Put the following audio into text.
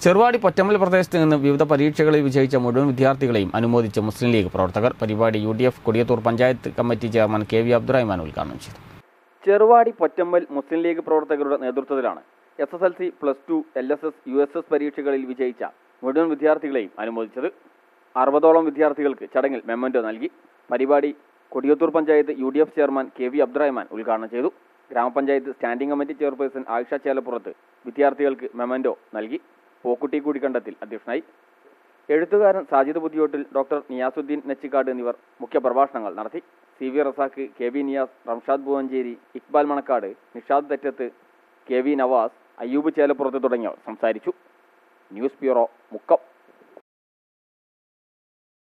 ചെറുവാടി പൊറ്റമ്മൽ പ്രദേശത്ത് നിന്ന് വിവിധ പരീക്ഷകളിൽ വിജയിച്ച മുഴുവൻ വിദ്യാർത്ഥികളെയും അനുമോദിച്ച് മുസ്ലിം ലീഗ് പ്രവർത്തകർ പരിപാടി U D F Kodiyathur panchayat committee chairman K V Abdurahman ഉദ്ഘാടനം ചെയ്തു ചെറുവാടി പൊറ്റമ്മൽ മുസ്ലിം ലീഗ് പ്രവർത്തകരുടെ നേതൃത്വത്തിലാണ് S S L C plus two L S S U S S പരീക്ഷകളിൽ വിജയിച്ച മുഴുവൻ വിദ്യാർത്ഥികളെയും അനുമോദിച്ചത് അറുപതോളം വിദ്യാർത്ഥികൾക്ക് ചടങ്ങിൽ മെമ്മൻറ്റോ നൽകി പരിപാടി Kodiyathur panchayat U D F chairman K V Abdurahman ഉദ്ഘാടനം ചെയ്തു ഗ്രാമപഞ്ചായത്ത് standing committee chairperson Ayisha Chelapurath വിദ്യാർത്ഥികൾക്ക് മെമ്മൻറ്റോ നൽകി പോക്കുട്ടി കൂടിക്കണ്ടത്തിൽ അധ്യക്ഷനായി എഴുത്തുകാരൻ സാജിദ് പുതിയോട്ടിൽ ഡോക്ടർ നിയാസുദ്ദീൻ നെച്ചിക്കാട് എന്നിവർ മുഖ്യ പ്രഭാഷണങ്ങൾ നടത്തി C V Razak K V Niyas Ramshad Bhuvancheri Iqbal Manakkad Nishad Thettath K V Navas Ayyub Chelapurath തുടങ്ങിയവർ സംസാരിച്ചു ന്യൂസ് ബ്യൂറോ മുക്കം